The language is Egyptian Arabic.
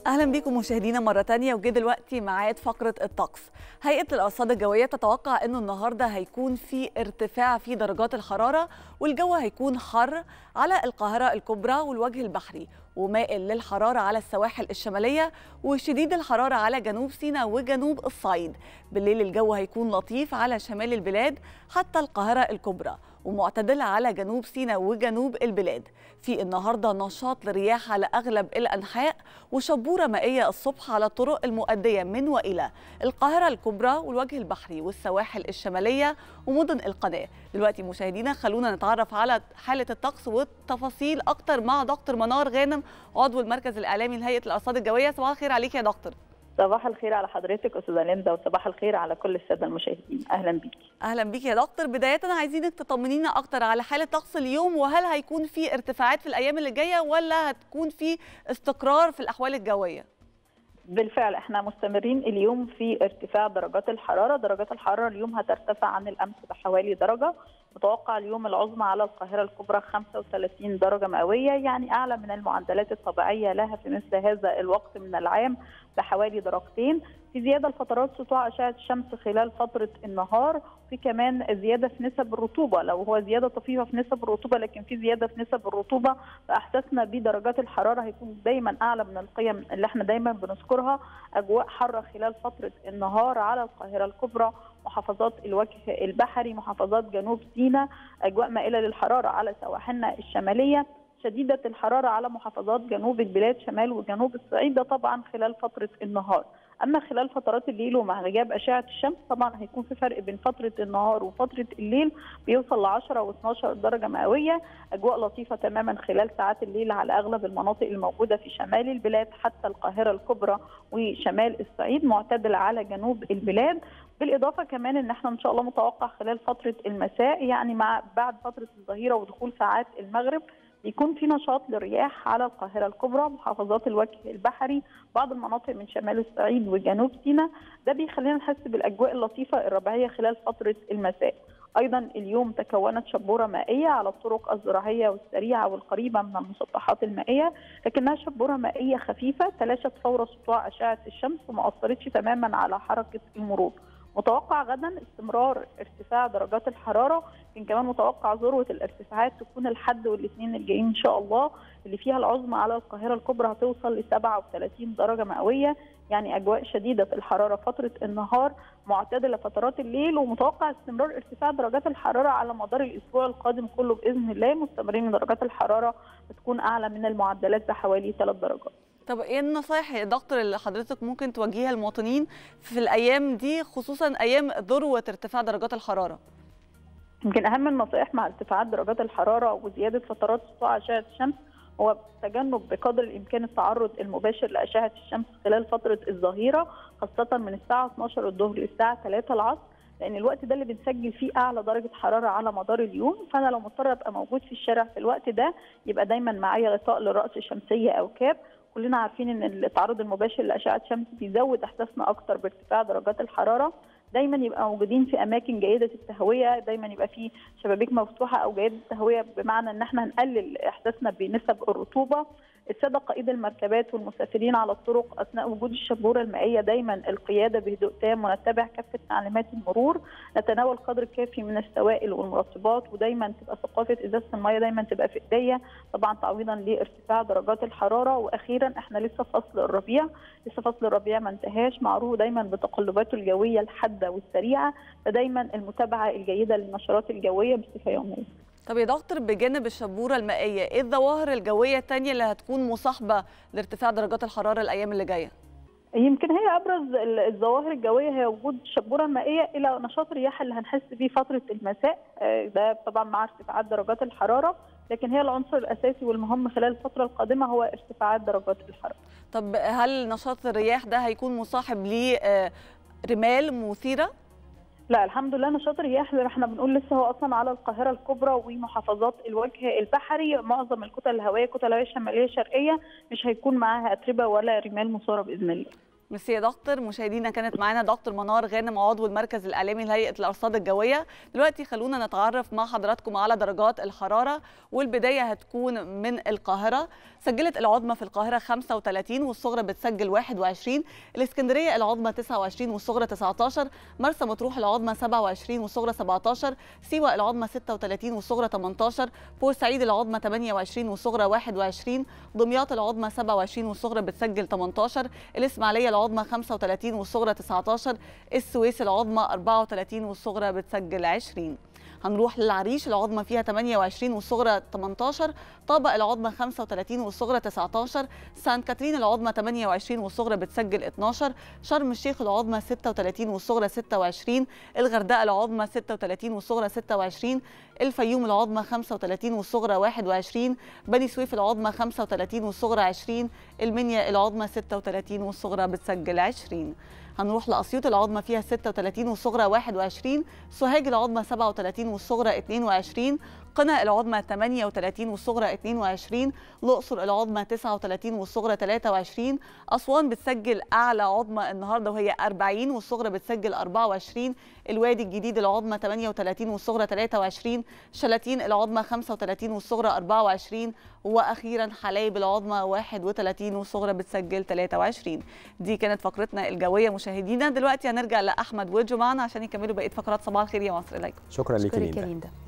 اهلا بيكم مشاهدينا مره تانية وجه دلوقتي ميعاد فقره الطقس هيئه الارصاد الجويه تتوقع انه النهارده هيكون في ارتفاع في درجات الحراره والجو هيكون حر على القاهره الكبرى والوجه البحري ومائل للحراره على السواحل الشماليه وشديد الحراره على جنوب سيناء وجنوب الصعيد بالليل الجو هيكون لطيف على شمال البلاد حتى القاهره الكبرى ومعتدل على جنوب سيناء وجنوب البلاد في النهارده نشاط لرياح على اغلب الانحاء وشبوره مائيه الصبح على الطرق المؤديه من والى القاهره الكبرى والوجه البحري والسواحل الشماليه ومدن القناه دلوقتي مشاهدينا خلونا نتعرف على حاله الطقس والتفاصيل اكتر مع دكتور منار غانم عضو المركز الاعلامي لهيئه الارصاد الجويه صباح الخير عليك يا دكتور صباح الخير على حضرتك استاذه ليندا وصباح الخير على كل الساده المشاهدين اهلا بيكي اهلا بيكي يا دكتور بدايه عايزينك تطمنينا اكتر على حاله طقس اليوم وهل هيكون في ارتفاعات في الايام اللي جايه ولا هتكون في استقرار في الاحوال الجويه بالفعل احنا مستمرين اليوم في ارتفاع درجات الحراره درجات الحراره اليوم هترتفع عن الامس بحوالي درجه متوقع اليوم العظمى على القاهره الكبرى 35 درجه مئويه يعني اعلى من المعدلات الطبيعيه لها في مثل هذا الوقت من العام بحوالي درجتين في زياده لفترات سطوع اشعه الشمس خلال فتره النهار في كمان زياده في نسب الرطوبه لو هو زياده طفيفه في نسب الرطوبه لكن في زياده في نسب الرطوبه فاحساسنا بدرجات الحراره هيكون دايما اعلى من القيم اللي احنا دايما بنذكرها اجواء حاره خلال فتره النهار على القاهره الكبرى محافظات الوجه البحري محافظات جنوب سيناء اجواء مائله للحراره على سواحلنا الشماليه شديده الحراره على محافظات جنوب البلاد شمال وجنوب الصعيد ده طبعا خلال فتره النهار اما خلال فترات الليل ومع غياب اشعه الشمس طبعا هيكون في فرق بين فتره النهار وفتره الليل بيوصل ل 10 و12 درجه مئويه اجواء لطيفه تماما خلال ساعات الليل على اغلب المناطق الموجوده في شمال البلاد حتى القاهره الكبرى وشمال الصعيد معتدل على جنوب البلاد بالاضافه كمان ان احنا ان شاء الله متوقع خلال فتره المساء يعني مع بعد فتره الظهيره ودخول ساعات المغرب يكون في نشاط للرياح على القاهرة الكبرى محافظات الوجه البحري بعض المناطق من شمال الصعيد وجنوب سيناء ده بيخلينا نحس بالأجواء اللطيفة الربيعية خلال فترة المساء ايضا اليوم تكونت شبوره مائيه على الطرق الزراعيه والسريعه والقريبه من المسطحات المائيه لكنها شبوره مائيه خفيفه تلاشت فور سطوع اشعه الشمس وما اثرتش تماما على حركه المرور متوقع غدا استمرار ارتفاع درجات الحراره يمكن كمان متوقع ذروه الارتفاعات تكون الحد والاثنين الجايين ان شاء الله اللي فيها العظمى على القاهره الكبرى هتوصل ل 37 درجه مئويه يعني اجواء شديده الحراره فتره النهار معتدله فترات الليل ومتوقع استمرار ارتفاع درجات الحراره على مدار الاسبوع القادم كله باذن الله مستمرين درجات الحراره بتكون اعلى من المعدلات بحوالي 3 درجات طب ايه النصايح يا دكتور اللي حضرتك ممكن توجهها للمواطنين في الايام دي خصوصا ايام ذروه ارتفاع درجات الحراره يمكن اهم النصائح مع ارتفاعات درجات الحراره وزياده فترات سطوع اشعه الشمس هو تجنب بقدر الامكان التعرض المباشر لاشعه الشمس خلال فتره الظهيره خاصه من الساعه 12 الظهر للساعه 3 العصر لان الوقت ده اللي بنسجل فيه اعلى درجه حراره على مدار اليوم فانا لو مضطره ابقى موجود في الشارع في الوقت ده يبقى دايما معايا غطاء للراس شمسيه او كاب كلنا عارفين ان التعرض المباشر لاشعه الشمس بيزود احساسنا اكتر بارتفاع درجات الحراره دايما يبقى موجودين في اماكن جيده التهويه دايما يبقى في شبابيك مفتوحه او جيده التهويه بمعنى ان احنا هنقلل احساسنا بنسب الرطوبه الساده قائد المركبات والمسافرين على الطرق اثناء وجود الشبوره المائيه دايما القياده بهدوء تام ونتبع كافه تعليمات المرور نتناول قدر كافي من السوائل والمرطبات ودايما تبقى ثقافه ازازه الميه دايما تبقى في ايديا طبعا تعويضا لارتفاع درجات الحراره واخيرا احنا لسه فصل الربيع لسه فصل الربيع ما انتهاش معروف دايما بتقلباته الجويه الحاده والسريعه فدايما المتابعه الجيده للنشرات الجويه بصفه يوميه طب يا دكتور بجانب الشبوره المائيه ايه الظواهر الجويه الثانيه اللي هتكون مصاحبه لارتفاع درجات الحراره الايام اللي جايه يمكن هي ابرز الظواهر الجويه هي وجود شبوره مائيه الى نشاط الرياح اللي هنحس بيه فتره المساء ده طبعا مع ارتفاعات درجات الحراره لكن هي العنصر الاساسي والمهم خلال الفتره القادمه هو ارتفاعات درجات الحراره. طب هل نشاط الرياح ده هيكون مصاحب لرمال مثيره؟ لا الحمد لله نشاط الرياح زي ما احنا بنقول لسه هو اصلا على القاهره الكبرى ومحافظات الوجه البحري معظم الكتل الهوائيه كتل هوائيه شماليه شرقيه مش هيكون معاها اتربه ولا رمال مثاره باذن الله. ميرسي يا دكتور مشاهدينا كانت معانا دكتور منار غانم عضو المركز الاعلامي لهيئه الارصاد الجويه دلوقتي خلونا نتعرف مع حضراتكم على درجات الحراره والبدايه هتكون من القاهره سجلت العظمى في القاهره 35 والصغرى بتسجل 21 الاسكندريه العظمى 29 والصغرى 19 مرسى مطروح العظمى 27 والصغرى 17 سيوه العظمى 36 والصغرى 18 بورسعيد العظمى 28 والصغرى 21 دمياط العظمى 27 والصغرى بتسجل 18 الاسماعيليه العظمى 35 والصغرى 19 السويس العظمى 34 والصغرى بتسجل 20 هنروح للعريش العظمى فيها 28 والصغرى 18 طابق العظمى 35 والصغرى 19 سانت كاترين العظمى 28 والصغرى بتسجل 12 شرم الشيخ العظمى 36 والصغرى 26 الغردقه العظمى 36 والصغرى 26 الفيوم العظمى 35 والصغرى 21 بني سويف العظمى 35 والصغرى 20 المنيا العظمى 36 والصغرى بتسجل 20 هنروح لأسيوط العظمى فيها 36 والصغرى 21 سوهاج العظمى 37 والصغرى 22 قنا العظمى 38 والصغرى 22 الأقصر العظمى 39 والصغرى 23 أسوان بتسجل أعلى عظمى النهارده وهي 40 والصغرى بتسجل 24 الوادي الجديد العظمى 38 والصغرى 23 شلاتين العظمى 35 والصغرى 24 واخيرا حلايب العظمى 31 والصغرى بتسجل 23 دي كانت فقرتنا الجويه مشاهدينا دلوقتي هنرجع لاحمد وجو معنا عشان يكملوا بقيه فقرات صباح الخير يا مصر اليكم شكرا لك شكرا ليندا لك يا ليندا